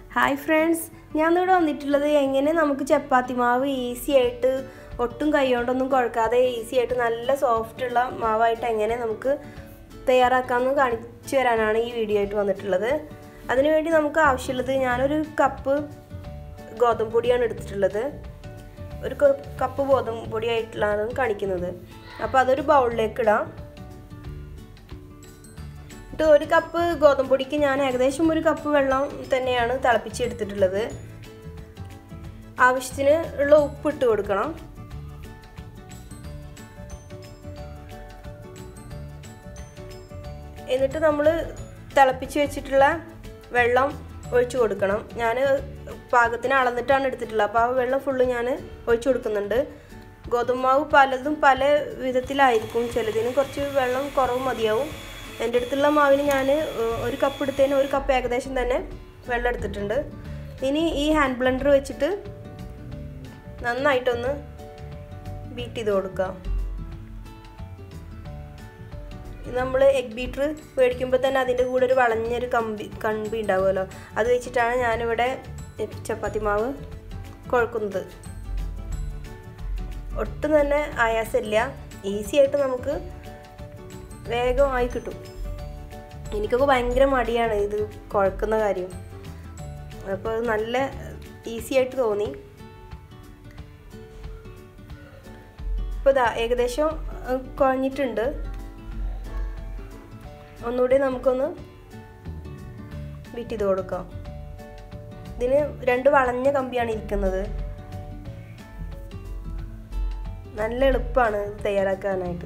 hi friends ഞാൻ ഇവിടെ വന്നിട്ടുള്ളത് എങ്ങനെ നമുക്ക് ചപ്പാത്തി മാവ് ഈസി ആയിട്ട് ഒട്ടും കൈകൊണ്ടൊന്നും കുഴക്കാതെ ഈസി ആയിട്ട് നല്ല സോഫ്റ്റ് ഉള്ള മാവായിട്ട് എങ്ങനെ നമുക്ക് തയ്യാറാക്കാമെന്ന് കാണിച്ചു തരാനാണ് ഈ വീഡിയോ ആയിട്ട് വന്നിട്ടുള്ളത് അതിനുവേണ്ടി നമുക്ക് ആവശ്യമുള്ളത് ഞാനൊരു കപ്പ് ഗോതമ്പ് പൊടിയാണ് എടുത്തിട്ടുള്ളത് ഒരു കപ്പ് ഗോതമ്പ് പൊടിയായിട്ടുള്ളതാണ് കാണിക്കുന്നത് അപ്പോൾ അതൊരു ബൗളിലേക്ക് ഇടാം എന്നിട്ട് ഒരു കപ്പ് ഗോതമ്പ് പൊടിക്ക് ഞാൻ ഏകദേശം ഒരു കപ്പ് വെള്ളം തന്നെയാണ് തിളപ്പിച്ചെടുത്തിട്ടുള്ളത് ആവശ്യത്തിന് ഉള്ള ഉപ്പ് ഇട്ട് കൊടുക്കണം എന്നിട്ട് നമ്മൾ തിളപ്പിച്ച് വെച്ചിട്ടുള്ള വെള്ളം ഒഴിച്ചു കൊടുക്കണം ഞാൻ പാകത്തിന് അളന്നിട്ടാണ് എടുത്തിട്ടുള്ളത് അപ്പോൾ ആ വെള്ളം ഫുള്ള് ഞാൻ ഒഴിച്ചു കൊടുക്കുന്നുണ്ട് ഗോതമ്പാവ് പലതും പല വിധത്തിലായിരിക്കും ചിലതിന് കുറച്ച് വെള്ളം കുറവ് മതിയാവും എൻ്റെ അടുത്തുള്ള മാവിന് ഞാൻ ഒരു കപ്പ് എടുത്തതിന് ഒരു കപ്പ് ഏകദേശം തന്നെ വെള്ളം എടുത്തിട്ടുണ്ട് ഇനി ഈ ഹാൻഡ് ബ്ലെൻഡർ വെച്ചിട്ട് നന്നായിട്ടൊന്ന് ബീറ്റ് ചെയ്ത് കൊടുക്കാം നമ്മൾ എഗ് ബീറ്റർ മേടിക്കുമ്പോൾ തന്നെ അതിൻ്റെ കൂടെ ഒരു വളഞ്ഞൊരു കമ്പി കമ്പി ഉണ്ടാവുമല്ലോ അത് വെച്ചിട്ടാണ് ഞാനിവിടെ ചപ്പാത്തി മാവ് കുഴക്കുന്നത് ഒട്ടും തന്നെ ആയാസമില്ല ഈസി ആയിട്ട് നമുക്ക് വേഗം ആയി കിട്ടും എനിക്കൊക്കെ ഭയങ്കര മടിയാണ് ഇത് കുഴക്കുന്ന കാര്യം അപ്പോൾ അത് നല്ല ഈസി ആയിട്ട് തോന്നി ഇപ്പോൾ ഇതാ ഏകദേശം കുഴഞ്ഞിട്ടുണ്ട് ഒന്നുകൂടി നമുക്കൊന്ന് ബീറ്റ് ചെയ്ത് കൊടുക്കാം ഇതിന് രണ്ട് വളഞ്ഞ കമ്പിയാണ് ഇരിക്കുന്നത് നല്ല എളുപ്പമാണ് ഇത് തയ്യാറാക്കാനായിട്ട്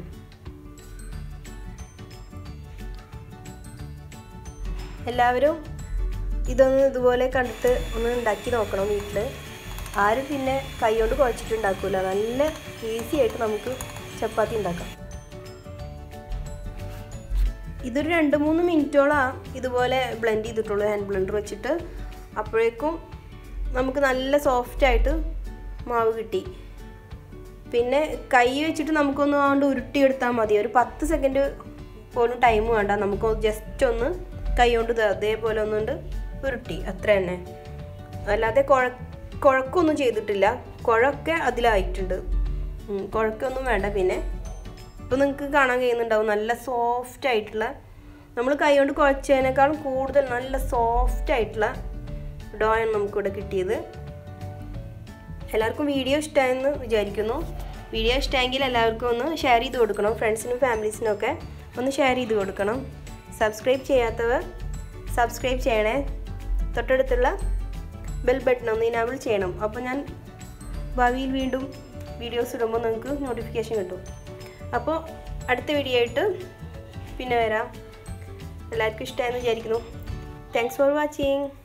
എല്ലാവരും ഇതൊന്ന് ഇതുപോലെ കണ്ടിട്ട് ഒന്ന് ഉണ്ടാക്കി നോക്കണം വീട്ടിൽ ആരും പിന്നെ കൈകൊണ്ട് കുഴച്ചിട്ട് ഉണ്ടാക്കില്ല നല്ല ഈസി ആയിട്ട് നമുക്ക് ചപ്പാത്തി ഉണ്ടാക്കാം ഇതൊരു രണ്ട് മൂന്ന് മിനിറ്റോളം ഇതുപോലെ ബ്ലെൻഡ് ചെയ്തിട്ടുള്ളൂ ഹാൻഡ് ബ്ലെൻഡർ വെച്ചിട്ട് അപ്പോഴേക്കും നമുക്ക് നല്ല സോഫ്റ്റ് ആയിട്ട് മാവ് കിട്ടി പിന്നെ കൈ വെച്ചിട്ട് നമുക്കൊന്ന് അതുകൊണ്ട് ഉരുട്ടിയെടുത്താൽ മതി ഒരു പത്ത് സെക്കൻഡ് പോലും ടൈം വേണ്ട നമുക്ക് ജസ്റ്റ് ഒന്ന് കൈ കൊണ്ട് അതേപോലെ ഒന്നുകൊണ്ട് ഉരുട്ടി അത്ര തന്നെ അല്ലാതെ കുഴ കുഴക്കൊന്നും ചെയ്തിട്ടില്ല കുഴക്കെ അതിലായിട്ടുണ്ട് കുഴക്കൊന്നും വേണ്ട പിന്നെ ഇപ്പോൾ നിങ്ങൾക്ക് കാണാൻ കഴിയുന്നുണ്ടാവും നല്ല സോഫ്റ്റ് ആയിട്ടുള്ള നമ്മൾ കൈ കൊണ്ട് കുഴച്ചതിനേക്കാളും കൂടുതൽ നല്ല സോഫ്റ്റ് ആയിട്ടുള്ള ഡോയാണ് നമുക്കിവിടെ കിട്ടിയത് എല്ലാവർക്കും വീഡിയോ ഇഷ്ടമായെന്ന് വിചാരിക്കുന്നു വീഡിയോ ഇഷ്ടമെങ്കിൽ എല്ലാവർക്കും ഒന്ന് ഷെയർ ചെയ്ത് കൊടുക്കണം ഫ്രണ്ട്സിനും ഫാമിലീസിനും ഒക്കെ ഒന്ന് ഷെയർ ചെയ്ത് കൊടുക്കണം സബ്സ്ക്രൈബ് ചെയ്യാത്തവർ സബ്സ്ക്രൈബ് ചെയ്യണേ തൊട്ടടുത്തുള്ള ബെൽ ബട്ടൺ ഒന്ന് ഇനാബിൾ ചെയ്യണം അപ്പോൾ ഞാൻ ഭാവിയിൽ വീണ്ടും വീഡിയോസ് ഇടുമ്പോൾ നിങ്ങൾക്ക് നോട്ടിഫിക്കേഷൻ കിട്ടും അപ്പോൾ അടുത്ത വീഡിയോ ആയിട്ട് പിന്നെ വരാം എല്ലാവർക്കും ഇഷ്ടമായെന്ന് വിചാരിക്കുന്നു താങ്ക്സ് ഫോർ വാച്ചിങ്